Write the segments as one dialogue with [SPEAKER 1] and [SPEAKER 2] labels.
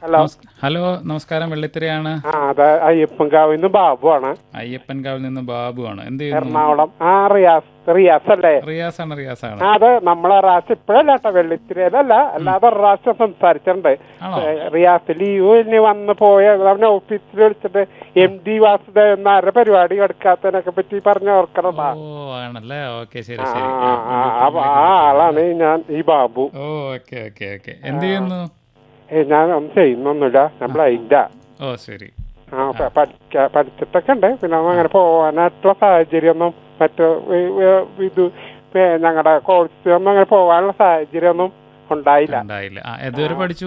[SPEAKER 1] Hello
[SPEAKER 2] നമസ്- hello നമസ്കാരം വെള്ളിത്തിരയാണ്
[SPEAKER 1] ആ അതെ അയ്യപ്പൻകാവിൽ നിന്ന് ബാബു ആണ്
[SPEAKER 2] അയ്യപ്പൻകാവിൽ നിന്ന് ബാബു ആണ് എന്ത് ചെയ്യുന്നു
[SPEAKER 1] എറണാകുളം ആ റിയാസ് റിയാസ് അല്ലേ
[SPEAKER 2] റിയാസാണ് റിയാസാണ്
[SPEAKER 1] ആ അത് നമ്മളെ റാസ് ഇപ്പോഴല്ല കേട്ടോ വെള്ളിത്തിരയിലല്ല അല്ലാതെ ഒരു പ്രാവശ്യം സംസാരിച്ചിട്ടുണ്ട്
[SPEAKER 2] ആണോ
[SPEAKER 1] ഏ, റിയാസ് ലീവിന് വന്ന് പോയ അവനെ ഓഫീസിൽ വിളിച്ചിട്ട് എം ഡി വാസുദേവ് എന്നാരുടെ പരിപാടി എടുക്കാത്തതിനൊക്കെ പറ്റി പറഞ്ഞ ഓർക്കണതാ
[SPEAKER 2] ഓ ആണല്ലേ ഓക്കെ ശരി
[SPEAKER 1] ആ
[SPEAKER 2] ശരി
[SPEAKER 1] ആ, ആ, അപ്പൊ ആ ആളാണ് ഞാൻ ഈ ബാബു
[SPEAKER 2] ഓ ഓക്കെ ഓക്കെ ഓക്കെ എന്ത് ചെയ്യുന്നു
[SPEAKER 1] ഏ, ഞാൻ ഒന്നും ചെയ്യുന്നൊന്നുമില്ല നമ്മൾ അതിന്റെ
[SPEAKER 2] ഓ ശരി
[SPEAKER 1] ആ പ- പഠിക്ക പഠിച്ചിട്ടൊക്കെ ഉണ്ട് പിന്നെ ഒന്നും അങ്ങനെ പോവാനായിട്ടുള്ള സാഹചര്യമൊന്നും മറ്റു ഈ- ഈ ഇത് ഞങ്ങളുടെ കോഴ്സ് ഒന്നും അങ്ങനെ പോവാനുള്ള സാഹചര്യമൊന്നും ഉണ്ടായില്ല
[SPEAKER 2] ഉണ്ടായില്ല ആ എതുവരെ പഠിച്ചു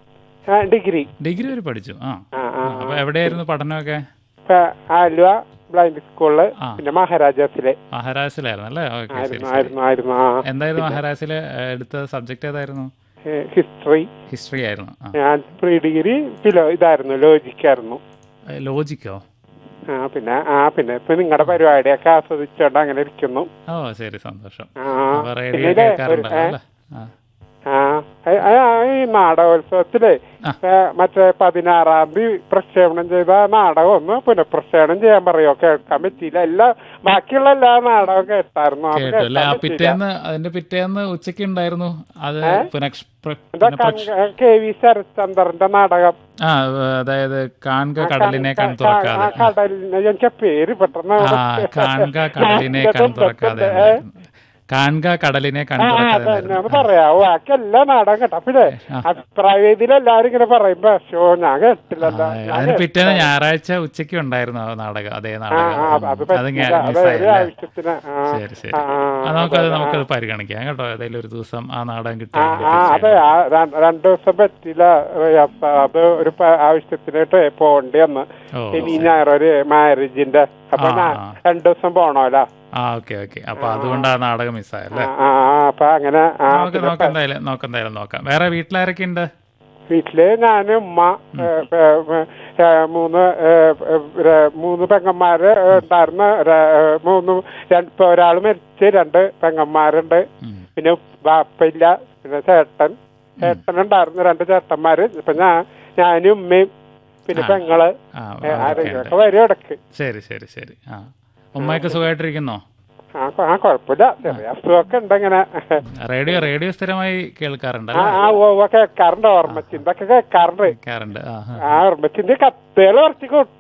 [SPEAKER 1] ആ, ഡിഗ്രി
[SPEAKER 2] ഡിഗ്രി വരെ പഠിച്ചു ആ
[SPEAKER 1] ആ ആ
[SPEAKER 2] അപ്പൊ എവിടെയായിരുന്നു പഠനമൊക്കെ
[SPEAKER 1] ഇപ്പൊ ആലുവ ബ്ലൈൻഡ് സ്കൂളില്
[SPEAKER 2] ആ.
[SPEAKER 1] പിന്നെ മഹാരാജാസിലെ
[SPEAKER 2] മഹാരാസിലായിരുന്നു അല്ലേ ഓക്കെ ശരി
[SPEAKER 1] ആയിരുന്നു
[SPEAKER 2] ശരി
[SPEAKER 1] ആയിരുന്നു ആയിരുന്നു ആ
[SPEAKER 2] എന്തായിരുന്നു മഹാരാസിലെ ഏ, എടുത്ത സബ്ജക്ട് ഏതായിരുന്നു
[SPEAKER 1] ഹിസ്റ്ററി
[SPEAKER 2] ഹിസ്റ്ററി ആയിരുന്നു ആ
[SPEAKER 1] ഞാൻ പ്രീ ഡിഗ്രി ഫിലോ ഇതായിരുന്നു ലോജിക്കായിരുന്നു
[SPEAKER 2] ലോജിക്കോ
[SPEAKER 1] ആ പിന്നെ ആ പിന്നെ ഇപ്പൊ നിങ്ങളുടെ പരിപാടിയൊക്കെ ആസ്വദിച്ചോണ്ട് അങ്ങനെ ഇരിക്കുന്നു
[SPEAKER 2] ഓ ശരി സന്തോഷം
[SPEAKER 1] ആ
[SPEAKER 2] അപ്പൊ റേഡിയോ
[SPEAKER 1] പിന്നെ ഇല്ലേ, ഒരു-
[SPEAKER 2] കേൾക്കാറുണ്ടല്ലോ
[SPEAKER 1] ഏ?
[SPEAKER 2] അല്ലേ ആ
[SPEAKER 1] ആ ഏ- ആ, ഈ നാടകോത്സവത്തില്
[SPEAKER 2] ആ.
[SPEAKER 1] ഏ, മറ്റേ പതിനാറാം തീയതി പ്രക്ഷേപണം ചെയ്ത നാടകം ഒന്ന് പുനഃപ്രക്ഷേപണം ചെയ്യാൻ പറയോ കേൾക്കാൻ പറ്റിയില്ല എല്ലാ ബാക്കിയുള്ള എല്ലാ നാടകവും കേട്ടായിരുന്നു അത്
[SPEAKER 2] കേട്ടു അല്ലേ ആ
[SPEAKER 1] കേൾക്കാൻ പറ്റിയില്ല
[SPEAKER 2] പിറ്റേന്ന് അതിന്റെ പിറ്റേന്ന് ഉച്ചക്ക് ഉണ്ടായിരുന്നു അത് പുനക്ഷ പ്ര-
[SPEAKER 1] എന്താ
[SPEAKER 2] പുനഃപ്രക്ഷ-
[SPEAKER 1] കൺ- കെ വി ശരത്ചന്ദ്രന്റെ നാടകം
[SPEAKER 2] ആ അതായത് കാൺക
[SPEAKER 1] ആ,
[SPEAKER 2] കടലിനെ
[SPEAKER 1] കൺ-
[SPEAKER 2] കൺ
[SPEAKER 1] ക- ആ
[SPEAKER 2] തുറക്കാതെ
[SPEAKER 1] കടലിനെ എനിക്ക് പേര് പെട്ടെന്ന്
[SPEAKER 2] ആ കാൺക കടലിനെ കൺ തുറക്കാതെ എന്നായിരുന്നു. കാൺക കടലിനെ കൺ
[SPEAKER 1] ആ
[SPEAKER 2] തുറക്കാതെ
[SPEAKER 1] അതന്നെ
[SPEAKER 2] എന്നായിരുന്നു.
[SPEAKER 1] ഒന്ന് പറയാവോ ബാക്കി എല്ലാ നാടകം കേട്ടോ പിന്നെ
[SPEAKER 2] ആ.
[SPEAKER 1] അഭിപ്രായവേദിയിൽ എല്ലാരും ഇങ്ങനെ പറയുമ്പോ ഷോ ഞാൻ കേട്ടില്ലല്ലോ
[SPEAKER 2] ആ,
[SPEAKER 1] ഞാൻ
[SPEAKER 2] അതിന് പിറ്റേന്ന്
[SPEAKER 1] കേട്ടില്ല.
[SPEAKER 2] ഞായറാഴ്ച ഉച്ചക്ക് ഉണ്ടായിരുന്നു ആ നാടകം അതേ
[SPEAKER 1] ആ
[SPEAKER 2] നാടകം
[SPEAKER 1] ആ
[SPEAKER 2] ഉം.
[SPEAKER 1] അത്
[SPEAKER 2] അത്
[SPEAKER 1] പറ്റില്ല
[SPEAKER 2] ഞാൻ
[SPEAKER 1] അത്
[SPEAKER 2] മിസ്സായി
[SPEAKER 1] ഒരു
[SPEAKER 2] അല്ലേ
[SPEAKER 1] ആവശ്യത്തിന് ആ
[SPEAKER 2] ശരി ശരി
[SPEAKER 1] ആ, ആ,
[SPEAKER 2] ആ, നമുക്കത്
[SPEAKER 1] അതെ,
[SPEAKER 2] നമുക്കത്
[SPEAKER 1] ആ.
[SPEAKER 2] പരിഗണിക്കാം കേട്ടോ ഏതെങ്കിലും ഒരു ദിവസം ആ നാടകം
[SPEAKER 1] ആ
[SPEAKER 2] കിട്ടുമെങ്കിൽ
[SPEAKER 1] ആ അതെ
[SPEAKER 2] തീർച്ചയായും.
[SPEAKER 1] ആ ര- രണ്ടു ദിവസം പറ്റില്ല റിയാസ്. അത് ഒരു പ- ആവശ്യത്തിനായിട്ട് പോകേണ്ടി വന്ന്
[SPEAKER 2] ഓ
[SPEAKER 1] ഇനി ഞായർ ഒരു മാരേജിന്റെ അപ്പൊ
[SPEAKER 2] ആ,
[SPEAKER 1] ഞാൻ
[SPEAKER 2] ആ.
[SPEAKER 1] രണ്ടു ദിവസം പോണോല്ലോ
[SPEAKER 2] ആ ഓക്കെ ഓക്കെ അപ്പൊ അതുകൊണ്ട് ആ നാടകം
[SPEAKER 1] ആ
[SPEAKER 2] മിസ്സായല്ലേ
[SPEAKER 1] ആ ആ, അപ്പൊ അങ്ങനെ ആ
[SPEAKER 2] നമുക്ക്
[SPEAKER 1] പിന്നെ
[SPEAKER 2] നമുക്ക് എന്തായാലും നമുക്ക് എന്തായാലും നോക്കാം വേറെ വീട്ടിലാരൊക്കെ ഉണ്ട്
[SPEAKER 1] വീട്ടില് ഞാന് ഉമ്മ ഏ, ഏ, ഏ, മൂന്ന് ഏ, ഏ, മൂന്ന് പെങ്ങന്മാര് ഉണ്ടായിരുന്നു ര- ഏ, മൂന്ന് രണ്ട് ഇപ്പൊ ഒരാള് മരിച്ച് രണ്ട് പെങ്ങന്മാരുണ്ട്
[SPEAKER 2] ഉം.
[SPEAKER 1] പിന്നെ ബാപ്പയില്ല പിന്നെ ചേട്ടൻ ചേട്ടനുണ്ടായിരുന്നു രണ്ട് ചേട്ടന്മാര് ഇപ്പൊ ഞാൻ ഞാനും ഉമ്മയും പിന്നെ
[SPEAKER 2] ആ.
[SPEAKER 1] പെങ്ങള്
[SPEAKER 2] ആ
[SPEAKER 1] ഏ,
[SPEAKER 2] അതൊക്കെ
[SPEAKER 1] ആരെങ്കിലുമൊക്കെ
[SPEAKER 2] ഉണ്ട്.
[SPEAKER 1] വരും ഇടക്ക്
[SPEAKER 2] ശരി ശരി ശരി ആ ഉമ്മയൊക്കെ സുഖമായിട്ടിരിക്കുന്നോ
[SPEAKER 1] ആ കൊ- ആ കുഴപ്പമില്ല ചെറിയ അസുഖമൊക്കെ ഉണ്ട് ഇങ്ങനെ
[SPEAKER 2] റേഡിയോ റേഡിയോ സ്ഥിരമായി കേൾക്കാറുണ്ട്
[SPEAKER 1] ആ ആ ഓ ഓ, കേൾക്കാറുണ്ട് ഓർമ്മച്ചിന്തൊക്കെ കേൾക്കാറുണ്ട്
[SPEAKER 2] കേൾക്കാറുണ്ട് ആ ആ.
[SPEAKER 1] ആ ഓർമ്മച്ചിന്റെ കത്തുകൾ കുറച്ച്